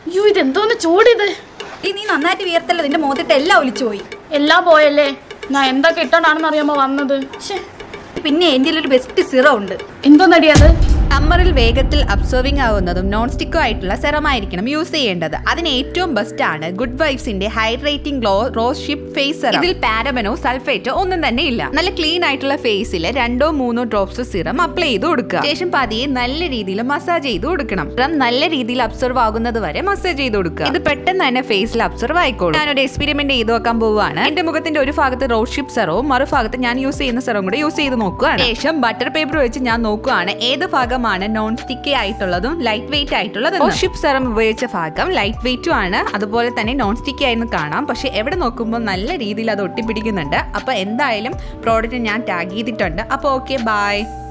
അയ്യോ ഇതെന്തോന്ന് ചൂടിത് ഈ നീ നന്നായിട്ട് വിയർത്തല്ലോ നിന്റെ മുഖത്തിട്ട് എല്ലാം ഒലിച്ചു പോയി എല്ലാം പോയല്ലേ ഞാൻ എന്തൊക്കെ ഇട്ടോണ്ടാണെന്ന് അറിയാമോ വന്നത് ശ്ശേ, പിന്നെ എൻ്റെ ഒരു ബെസ്റ്റ് സിറം ഉണ്ട് എന്തോന്നടി അത് സമ്മറിൽ വേഗത്തിൽ അബ്സോർവിംഗ് ആവുന്നതും നോൺ സ്റ്റിക്കോ ആയിട്ടുള്ള സെറം ആയിരിക്കണം യൂസ് ചെയ്യേണ്ടത് അതിന് ഏറ്റവും ബെസ്റ്റ് ആണ് ഗുഡ് വൈബ്സിന്റെ hydrating glow rosehip face serum ഇതിൽ പാരബനോ സൾഫേറ്റോ ഒന്നും തന്നെ ഇല്ല നല്ല ക്ലീൻ ആയിട്ടുള്ള ഫേസിൽ രണ്ടോ മൂന്നോ ഡ്രോപ്സ് സിറം അപ്ലൈ ചെയ്ത് കൊടുക്കുക ശേഷം പതിയെ നല്ല രീതിയിൽ മസാജ് ചെയ്ത് കൊടുക്കണം സിറം നല്ല രീതിയിൽ അബ്സർവ് ആകുന്നത് വരെ മസാജ് ചെയ്ത് കൊടുക്കുക ഇത് പെട്ടെന്ന് തന്നെ ഫേസിൽ അബ്സർവ് ആയിക്കോളും ഞാനൊരു എക്സ്പെരിമെന്റ് ചെയ്ത് നോക്കാൻ പോവുകയാണ് എന്റെ മുഖത്തിന്റെ ഒരു ഭാഗത്ത് റോസ് ഷിപ്പ് സെറവും മറുഭാഗത്ത് ഞാൻ യൂസ് ചെയ്യുന്ന സെറവും കൂടെ യൂസ് ചെയ്ത് നോക്കുകയാണ് ശേഷം ബട്ടർ പേപ്പർ വെച്ച് ഞാൻ നോക്കുകയാണ് ഏത് ഭാഗമാണ് നോൺ സ്റ്റിക്കി ആയിട്ടുള്ളതും ലൈറ്റ് വെയിറ്റ് ആയിട്ടുള്ളതും റോസ് ഷിപ്പ് സെറം ഉപയോഗിച്ച ഭാഗം ലൈറ്റ് വെയിറ്റും ആണ് അതുപോലെ തന്നെ നോൺ സ്റ്റിക്കി ആയിരുന്നു കാണാം പക്ഷെ എവിടെ നോക്കുമ്പോൾ നല്ല രീതിയിൽ അത് ഒട്ടിപ്പിടിക്കുന്നുണ്ട് അപ്പൊ എന്തായാലും പ്രോഡക്റ്റ് ഞാൻ ടാഗ് ചെയ്തിട്ടുണ്ട് അപ്പോൾ ഓക്കെ ബൈ